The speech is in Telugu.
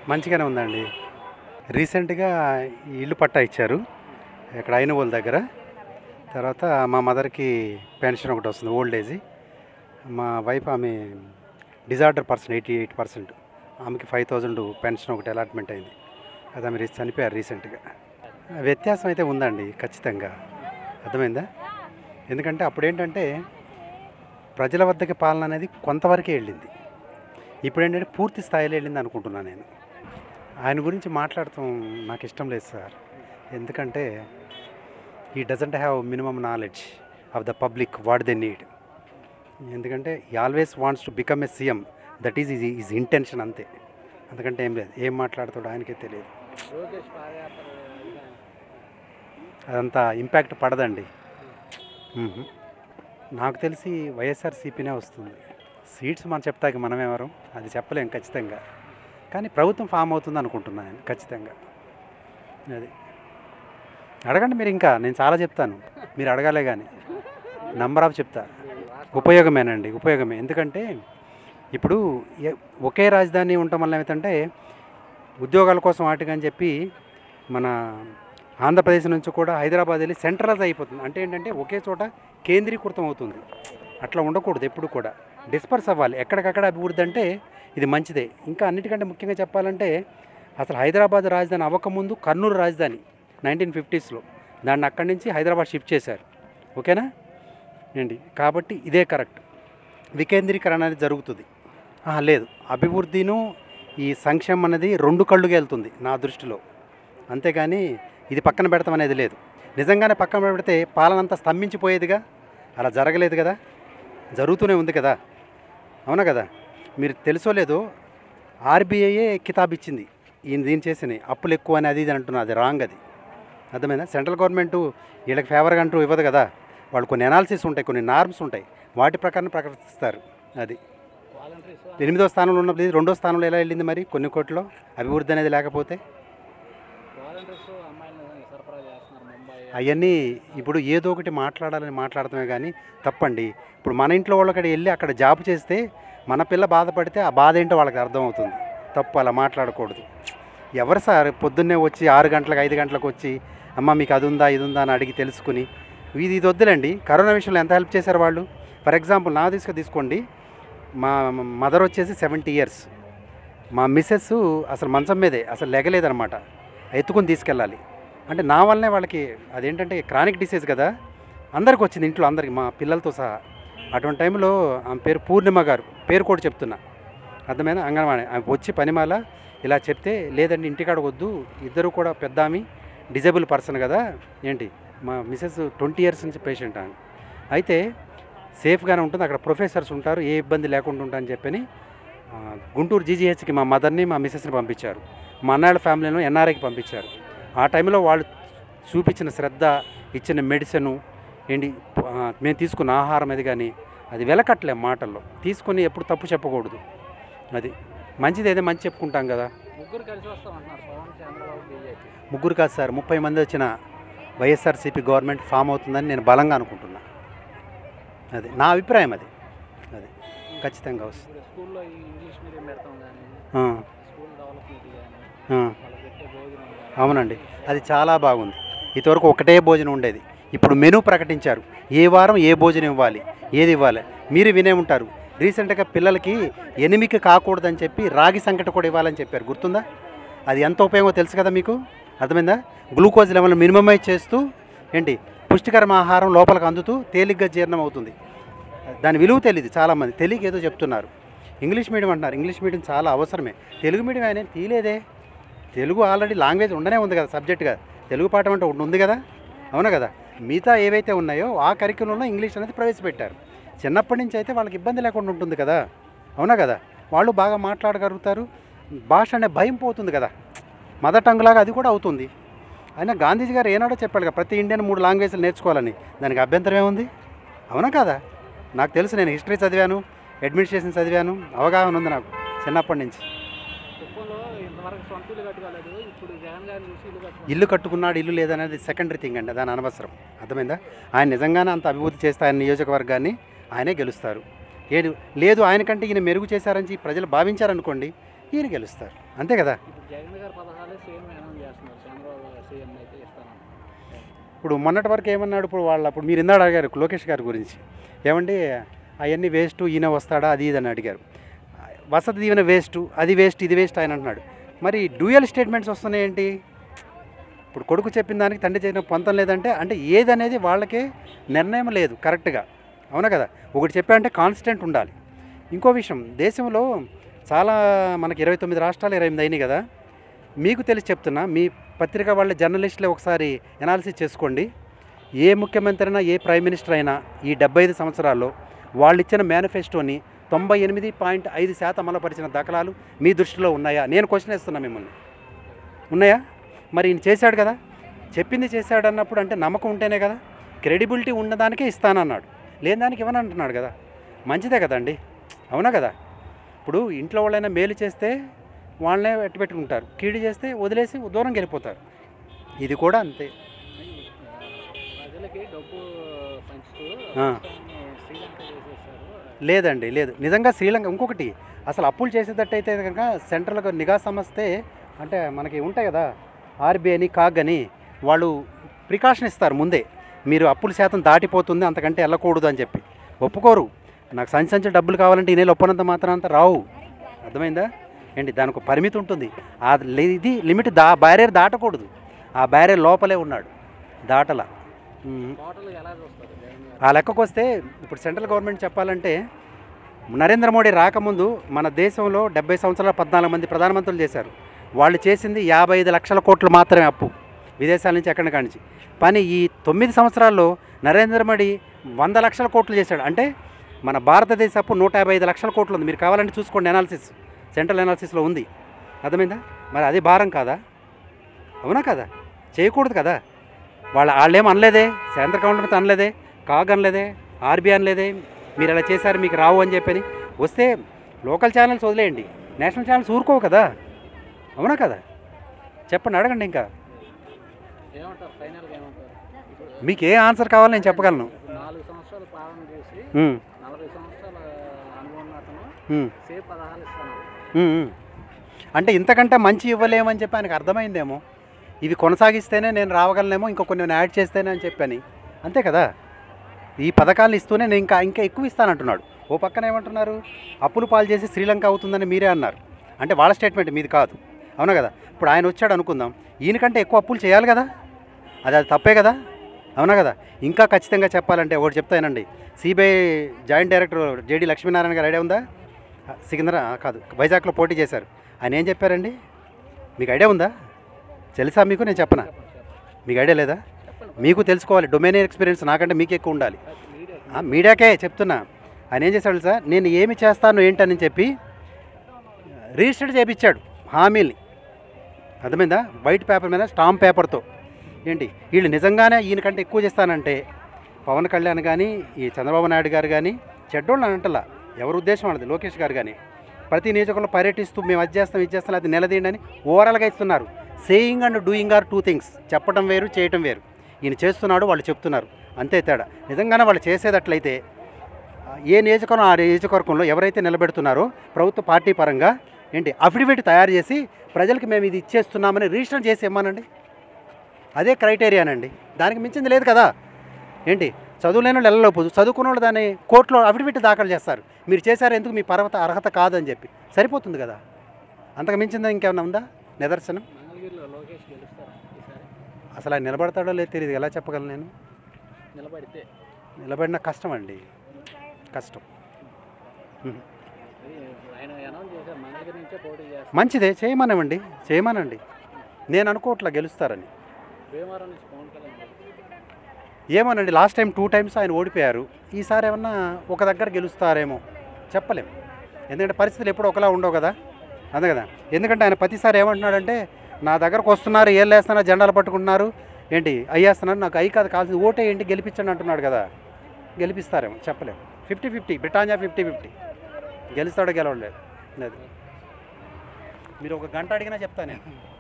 మంచిగానే ఉందండి రీసెంట్గా ఈ ఇల్లు పట్టా ఇచ్చారు ఇక్కడ ఐనవోల్ దగ్గర తర్వాత మా మదర్కి పెన్షన్ ఒకటి వస్తుంది ఓల్డ్ ఏజ్ మా వైఫ్ ఆమె disorder person eighty eight percent ఆమెకి ఫైవ్ థౌజండ్ పెన్షన్ ఒకటి అలాట్మెంట్ అయింది అది ఆమె రీ- చనిపోయారు రీసెంట్గా వ్యత్యాసం అయితే ఉందండి ఖచ్చితంగా అర్థమైందా ఎందుకంటే అప్పుడు ఏంటంటే ప్రజల వద్దకి పాలన అనేది కొంతవరకే వెళ్ళింది ఇప్పుడు ఏంటంటే పూర్తి స్థాయిలో వెళ్ళింది అనుకుంటున్నాను నేను ఆయన గురించి మాట్లాడటం నాకు ఇష్టం లేదు సార్ ఎందుకంటే he doesn't have minimum knowledge of the public what they need ఎందుకంటే he always wants to become a CM that is is is intention అంతే అందుకంటే ఏం లేదు ఏం మాట్లాడతాడో ఆయనకే తెలియదు అదంతా ఇంపాక్ట్ పడదండి మ్మ్. నాకు తెలిసి వైఎస్ఆర్సీపీనే వస్తుంది సీట్స్ మనం చెప్తాకి మనం ఎవరు అది చెప్పలేం ఖచ్చితంగా కానీ ప్రభుత్వం ఫామ్ అవుతుంది అనుకుంటున్నాను నేను ఖచ్చితంగా అది అడగండి మీరు ఇంకా నేను చాలా చెప్తాను మీరు అడగాలే కానీ నంబర్ ఆఫ్ చెప్తా ఉపయోగమేనండి ఉపయోగమే ఎందుకంటే ఇప్పుడు ఏ- ఒకే రాజధాని ఉండటం వల్ల ఏమిటంటే ఉద్యోగాల కోసం వాటికి అని చెప్పి మన ఆంధ్రప్రదేశ్ నుంచి కూడా హైదరాబాద్ వెళ్ళి సెంట్రలైజ్ అయిపోతుంది అంటే ఏంటంటే ఒకే చోట కేంద్రీకృతం అవుతుంది అట్లా ఉండకూడదు ఎప్పుడు కూడా డిస్పర్స్ అవ్వాలి ఎక్కడికక్కడ అభివృద్ధి అంటే ఇది మంచిదే ఇంకా అన్నిటికంటే ముఖ్యంగా చెప్పాలంటే అసలు హైదరాబాద్ రాజధాని అవ్వకముందు కర్నూలు రాజధాని నైన్టీన్ ఫిఫ్టీస్లో దాన్ని అక్కడి నుంచి హైదరాబాద్ షిఫ్ట్ చేశారు ఓకేనా ఏంటి కాబట్టి ఇదే కరెక్ట్ వికేంద్రీకరణ అనేది జరుగుతుంది ఆహా, లేదు అభివృద్ధిను ఈ సంక్షేమం అనేది రెండు కళ్ళుగా వెళ్తుంది నా దృష్టిలో అంతేగాని ఇది పక్కన పెడతాం అనేది లేదు నిజంగానే పక్కన పెడితే పాలన అంతా స్తంభించిపోయేదిగా అలా జరగలేదు కదా జరుగుతూనే ఉంది కదా అవునా కదా మీరు తెలుసో లేదో ఆర్బీఐయే కితాబ్ ఇచ్చింది ఈయన దీని చేసిన అప్పులు ఎక్కువ అని అది ఇది అని అంటున్నారు అది రాంగ్ అది అర్థమైందా సెంట్రల్ గవర్నమెంట్ వీళ్ళకి ఫేవర్గా అంటూ ఇవ్వదు కదా వాళ్ళు కొన్ని అనాలిసిస్ ఉంటాయి కొన్ని నార్మ్స్ ఉంటాయి వాటి ప్రకారం ప్రకటిస్తారు అది ఎనిమిదో స్థానంలో ఉన్నప్పుడు ఇది రెండో స్థానంలో ఎలా వెళ్ళింది మరి కొన్ని కోట్లో అభివృద్ధి అనేది లేకపోతే వాలంటీర్స్ అమ్మాయిలను సరఫరా చేస్తున్నారు ముంబై అవన్నీ ఇప్పుడు ఏదో ఒకటి మాట్లాడాలని మాట్లాడటమే కానీ తప్పండి ఇప్పుడు మన ఇంట్లో వాళ్ళు అక్కడ వెళ్ళి అక్కడ జాబ్ చేస్తే మన పిల్ల బాధపడితే ఆ బాధ ఏంటో వాళ్ళకి అర్థమవుతుంది తప్పు అలా మాట్లాడకూడదు ఎవరు సార్ పొద్దున్నే వచ్చి ఆరు గంటలకు ఐదు గంటలకు వచ్చి అమ్మ మీకు అది ఉందా ఇది ఉందా అని అడిగి తెలుసుకుని ఇది ఇది వద్దులండి కరోనా విషయంలో ఎంత హెల్ప్ చేశారు వాళ్ళు ఫర్ ఎగ్జాంపుల్ నా తీసుకు తీసుకోండి మా మదర్ వచ్చేసి సెవెంటీ ఇయర్స్ మా మిస్సెస్ అసలు మంచం మీదే అసలు లెగలేదనమాట ఎత్తుకుని తీసుకెళ్ళాలి అంటే నా వల్లనే వాళ్ళకి అదేంటంటే క్రానిక్ డిసీజ్ కదా అందరికి వచ్చింది ఇంట్లో అందరికి మా పిల్లలతో సహా అటువంటి టైంలో ఆమె పేరు పూర్ణిమ గారు పేరు కూడా చెప్తున్నా అర్థమైనా అంగన్వాడి ఆమె వచ్చి పనిమాల ఇలా చెప్తే లేదండి ఇంటికాడ వద్దు ఇద్దరు కూడా పెద్ద ఆమె డిజేబుల్ పర్సన్ కదా ఏంటి మా మిసెస్ ట్వంటీ ఇయర్స్ నుంచి పేషెంట్ ఆమె అయితే సేఫ్గానే ఉంటుంది అక్కడ ప్రొఫెసర్స్ ఉంటారు ఏ ఇబ్బంది లేకుండా ఉంటా అని చెప్పని ఆ, గుంటూరు జీజీహెచ్కి మా మదర్ని మా మిసెస్ని పంపించారు మా అన్నాళ్ళ ఫ్యామిలీను ఎన్ఆర్ఐకి పంపించారు ఆ టైంలో వాళ్ళు చూపించిన శ్రద్ధ ఇచ్చిన మెడిసిన్ ఏంటి ఆ, మేము తీసుకున్న ఆహారం అది కానీ అది వెలకట్లేం మాటల్లో తీసుకొని ఎప్పుడు తప్పు చెప్పకూడదు అది మంచిది ఏదో మంచి చెప్పుకుంటాం కదా ముగ్గురు కలిసి వస్తామంటున్నారు పవన్ చంద్రబాబు బీజేపీ ముగ్గురు కాదు సార్ ముప్పై మంది వచ్చిన వైఎస్ఆర్సీపీ గవర్నమెంట్ ఫామ్ అవుతుందని నేను బలంగా అనుకుంటున్నా అది నా అభిప్రాయం అది అది ఖచ్చితంగా వస్తుంది ఇప్పుడు స్కూల్లో ఈ ఇంగ్లీష్ మీడియం పెడతాం కానీ ఆ, స్కూల్ డెవలప్మెంట్ కానీ ఆ. వాళ్ళకి పెట్టే భోజనం కానీ అవునండి అది చాలా బాగుంది ఇంతవరకు ఒకటే భోజనం ఉండేది ఇప్పుడు మెనూ ప్రకటించారు ఏ వారం ఏ భోజనం ఇవ్వాలి ఏది ఇవ్వాలి మీరు వినే ఉంటారు రీసెంట్గా పిల్లలకి ఎనిమికి కాకూడదని చెప్పి రాగి సంకట కూడా ఇవ్వాలని చెప్పారు గుర్తుందా అది ఎంత ఉపయోగమో తెలుసు కదా మీకు అర్థమైందా గ్లూకోజ్ లెవెల్ మినిమమైజ్ చేస్తూ ఏంటి పుష్టికరమ ఆహారం లోపలికి అందుతూ తేలిగ్గా జీర్ణం అవుతుంది దాని విలువ తెలియదు చాలామంది తెలియక ఏదో చెప్తున్నారు ఇంగ్లీష్ మీడియం అంటున్నారు ఇంగ్లీష్ మీడియం చాలా అవసరమే తెలుగు మీడియం ఆయన తీయలేదే తెలుగు ఆల్రెడీ లాంగ్వేజ్ ఉండనే ఉంది కదా సబ్జెక్ట్గా తెలుగు పాఠం అంటే ఒకటి ఉంది కదా అవునా కదా మిగతా ఏవైతే ఉన్నాయో ఆ కరిక్యులంలో ఇంగ్లీష్ అనేది ప్రవేశపెట్టారు చిన్నప్పటి నుంచి అయితే వాళ్ళకి ఇబ్బంది లేకుండా ఉంటుంది కదా అవునా కదా వాళ్ళు బాగా మాట్లాడగలుగుతారు భాష అనే భయం పోతుంది కదా మదర్ టంగ్ లాగా అది కూడా అవుతుంది అయినా గాంధీజీ గారు ఏనాడో చెప్పాడు కదా ప్రతి ఇండియన్ మూడు లాంగ్వేజ్లు నేర్చుకోవాలని దానికి అభ్యంతరం ఏముంది అవునా కదా నాకు తెలుసు నేను హిస్టరీ చదివాను అడ్మినిస్ట్రేషన్ చదివాను అవగాహన ఉంది నాకు చిన్నప్పటి నుంచి కుప్పంలో ఇంతవరకు సొంత ఇల్లు కట్టుకోలేదు ఇప్పుడు జగన్ గారిని చూసి ఇల్లు కట్టుకుంటారు ఇల్లు కట్టుకున్నాడు ఇల్లు లేదనేది సెకండరీ థింగ్ అండి దాని అనవసరం అర్థమైందా ఆయన నిజంగానే అంత అభివృద్ధి చేస్తే ఆయన నియోజకవర్గాన్ని ఆయనే గెలుస్తారు ఏడు లేదు ఆయనకంటే ఈయన మెరుగు చేశారని చెప్పి ప్రజలు భావించారనుకోండి ఈయన గెలుస్తారు అంతే కదా ఇప్పుడు జగన్ గారి పథకాలే సేమ్ అనౌన్స్ చేస్తున్నారు చంద్రబాబు సీఎం అయితే ఇస్తాను ఇప్పుడు మొన్నటి వరకు ఏమన్నాడు ఇప్పుడు వాళ్ళ అప్పుడు మీరు ఇందాడు అడిగారు లోకేష్ గారి గురించి ఏమండి అవన్నీ వేస్ట్ ఈయన వస్తాడా అది ఇది అని అడిగారు వసతి దీవెన వేస్ట్ అది వేస్ట్ ఇది వేస్ట్ ఆయన అంటున్నాడు మరి డ్యూయల్ స్టేట్మెంట్స్ వస్తున్నాయేంటి ఇప్పుడు కొడుకు చెప్పిన దానికి తండ్రి చెప్పిన పొంతం లేదంటే అంటే ఏదనేది వాళ్ళకే నిర్ణయం లేదు కరెక్ట్గా అవునా కదా ఒకటి చెప్పారంటే కాన్స్టెంట్ ఉండాలి ఇంకో విషయం దేశంలో చాలా మనకి ఇరవై తొమ్మిది రాష్ట్రాలు ఇరవై ఎనిమిది అయినాయి కదా మీకు తెలిసి చెప్తున్నా మీ పత్రిక వాళ్ళ జర్నలిస్టులే ఒకసారి ఎనాలిసిస్ చేసుకోండి ఏ ముఖ్యమంత్రి అయినా ఏ ప్రైమ్ మినిస్టర్ అయినా ఈ డెబ్బై ఐదు సంవత్సరాల్లో వాళ్ళు ఇచ్చిన మేనిఫెస్టోని తొంభై ఎనిమిది పాయింట్ ఐదు శాతం అమలుపరిచిన దాఖలాలు మీ దృష్టిలో ఉన్నాయా నేను క్వశ్చన్ వేస్తున్నా మిమ్మల్ని ఉన్నాయా మరి ఈయన చేశాడు కదా చెప్పింది చేశాడు అన్నప్పుడు అంటే నమ్మకం ఉంటేనే కదా క్రెడిబిలిటీ ఉన్నదానికే ఇస్తానన్నాడు లేని దానికి ఇవ్వనంటున్నాడు కదా మంచిదే కదండి అవునా కదా ఇప్పుడు ఇంట్లో వాళ్ళైనా మేలు చేస్తే వాళ్ళనే ఎట్టు పెట్టుకుంటారు కీడు చేస్తే వదిలేసి దూరం వెళ్ళిపోతారు ఇది కూడా అంతే ప్రజలకి డబ్బు పంచుతూ ఆ. శ్రీలంక చేసేసారు లేదండి లేదు నిజంగా శ్రీలంక ఇంకొకటి అసలు అప్పులు చేసేటట్టయితే కనుక సెంట్రల్ నిఘా సంస్థే అంటే మనకి ఉంటాయి కదా ఆర్బీఐ అని కాగ్ అని వాళ్ళు ప్రికాషన్ ఇస్తారు ముందే మీరు అప్పుల శాతం దాటిపోతుంది అంతకంటే వెళ్ళకూడదు అని చెప్పి ఒప్పుకోరు నాకు సంచి సంచి డబ్బులు కావాలంటే ఈ నెల ఒప్పనంత మాత్రం అంత రావు అర్థమైందా ఏంటి దానికి ఒక పరిమితి ఉంటుంది ఆ లి- ఇది లిమిట్ దా బ్యారియర్ దాటకూడదు ఆ బ్యారియర్ లోపలే ఉన్నాడు దాటల ఉమ్. టోటల్ ఎలా చూస్తారు జగన్ గారు ఆ లెక్కకు వస్తే ఇప్పుడు సెంట్రల్ గవర్నమెంట్ చెప్పాలంటే నరేంద్ర మోడీ రాకముందు మన దేశంలో డెబ్బై సంవత్సరాల పద్నాలుగు మంది ప్రధానమంత్రులు చేశారు వాళ్ళు చేసింది యాభై ఐదు లక్షల కోట్లు మాత్రమే అప్పు విదేశాల నుంచి ఎక్కడి కానించి పని ఈ తొమ్మిది సంవత్సరాల్లో నరేంద్ర మోడీ వంద లక్షల కోట్లు చేశాడు అంటే మన భారతదేశ అప్పు నూట యాభై ఐదు లక్షల కోట్లు ఉంది మీరు కావాలంటే చూసుకోండి అనాలిసిస్ సెంట్రల్ అనాలిసిస్లో ఉంది అర్థమైందా మరి అది భారం కాదా అవునా కదా చేయకూడదు కదా వాళ్ళ వాళ్ళేం అనలేదే కేంద్ర గవర్నమెంట్ అనలేదే కాగ్ అనలేదే ఆర్బీ అనలేదే మీరు అలా చేశారు మీకు రావు అని చెప్పని వస్తే లోకల్ ఛానల్స్ వదిలేయండి నేషనల్ ఛానల్స్ ఊరుకోవు కదా అవునా కదా చెప్పండి అడగండి ఇంకా ఏమంటారు ఫైనల్గా ఏమంటారు ఇప్పుడు మీకు ఏ ఆన్సర్ కావాలో నేను చెప్పగలను ఇప్పుడు నాలుగు సంవత్సరాలు పాలన చేసి ఉమ్, నలభై సంవత్సరాల అనుభవం ఉన్న అతను ఉమ్, సేమ్ పదహారు ఇస్తాను ఉమ్, ఉమ్. అంటే ఇంతకంటే మంచి ఇవ్వలేమని చెప్పి ఆయనకు అర్థమైందేమో ఇవి కొనసాగిస్తేనే నేను రావగలనేమో ఇంకో కొన్ని నేను యాడ్ చేస్తేనే అని చెప్పని అంతే కదా ఈ పథకాలు ఇస్తూనే నేను ఇంకా ఇంకా ఎక్కువ ఇస్తానంటున్నాడు ఓ పక్కన ఏమంటున్నారు అప్పులు పాలు చేసి శ్రీలంక అవుతుందని మీరే అన్నారు అంటే వాళ్ళ స్టేట్మెంట్ మీది కాదు అవునా కదా ఇప్పుడు ఆయన వచ్చాడు అనుకుందాం ఈయనకంటే ఎక్కువ అప్పులు చేయాలి కదా అది అది తప్పే కదా అవునా కదా ఇంకా ఖచ్చితంగా చెప్పాలంటే ఒకటి చెప్తానండి CBI joint director JD Lakshminarayana garu idea ఉందా సికింద్రా కాదు వైజాగ్లో పోటీ చేశారు ఆయన ఏం చెప్పారండి మీకు ఐడియా ఉందా తెలుసా మీకు నేను చెప్పనా మీకు ఐడియా లేదా చెప్పండి మీకు తెలుసుకోవాలి డొమైన్ ఎక్స్పీరియన్స్ నాకంటే మీకు ఎక్కువ ఉండాలి మీడియా ఆ, మీడియాకే చెప్తున్నా ఆయన ఏం చేశాడు సార్ నేను ఏమి చేస్తాను ఏంటని చెప్పి రిజిస్టర్ చేయించాడు హామీల్ని అర్థమైందా వైట్ పేపర్ మీద స్టాంప్ పేపర్తో ఏంటి వీళ్ళు నిజంగానే ఈయనకంటే ఎక్కువ చేస్తానంటే పవన్ కళ్యాణ్ కానీ ఈ చంద్రబాబు నాయుడు గారు కానీ చెడ్డోళ్ళు అని అంటలా ఎవరి ఉద్దేశం వాళ్ళది లోకేష్ గారు కానీ ప్రతి నియోజకవర్గంలో పర్యటిస్తూ మేము అది చేస్తాం ఇది చేస్తాం అది నిలదీయండి అని ఓవరాల్గా ఇస్తున్నారు saying and doing are two things చెప్పడం వేరు చేయటం వేరు ఈయన చేస్తున్నాడు వాళ్ళు చెప్తున్నారు అంతే తేడా నిజంగానే వాళ్ళు చేసేటట్లయితే ఆ, ఏ నియోజకవర్గం ఆ నియోజకవర్గంలో ఎవరైతే నిలబెడుతున్నారో ప్రభుత్వ పార్టీ పరంగా ఏంటి అఫిడవిట్ తయారు చేసి ప్రజలకి మేము ఇది ఇచ్చేస్తున్నామని రిజిస్టర్ చేసి ఇవ్వమనండి అదే క్రైటీరియానండి దానికి మించింది లేదు కదా ఏంటి చదువులేని వాళ్ళు వెళ్ళలోపు చదువుకున్న వాళ్ళు దాన్ని కోర్టులో అఫిడవిట్ దాఖలు చేస్తారు మీరు చేశారు ఎందుకు మీ పర్వత అర్హత కాదని చెప్పి సరిపోతుంది కదా అంతకు మించిందా ఇంకేమైనా ఉందా నిదర్శనం మంగళగిరిలో లోకేష్ గెలుస్తారు ఈసారి అసలు ఆయన నిలబడతాడో లేదో తెలియదు ఎలా చెప్పగలను నేను నిలబడితే నిలబడిన కష్టం అండి కష్టం ఉహు. అది ఆయన అనౌన్స్ చేశారు మంగళగిరి నుంచే పోటీ చేస్తారు మంచిదే చేయమనమండి చేయమనండి నేను అనుకోవట్లా గెలుస్తారని భీమవరం నుంచి పవన్ కళ్యాణ్ గెలుస్తారు. ఏమోనండి లాస్ట్ టైం టూ టైమ్స్ ఆయన ఓడిపోయారు ఈసారి ఏమన్నా ఒక దగ్గర గెలుస్తారేమో చెప్పలేం ఎందుకంటే పరిస్థితులు ఎప్పుడు ఒకలా ఉండవు కదా అంతే కదా ఎందుకంటే ఆయన ప్రతిసారి ఏమంటున్నాడంటే నా దగ్గరకు వస్తున్నారు ఏళ్ళు వేస్తున్నారు జెండాలు పట్టుకుంటున్నారు ఏంటి అయ్యేస్తున్నారు నాకు అయ్యి కాదు కావాల్సింది ఓటే ఏంటి గెలిపించండి అంటున్నాడు కదా గెలిపిస్తారేమో చెప్పలేం fifty fifty Britannia fifty fifty గెలుస్తాడో గెలవలేదు లేదు మీరు ఒక గంట అడిగినా చెప్తాను నేను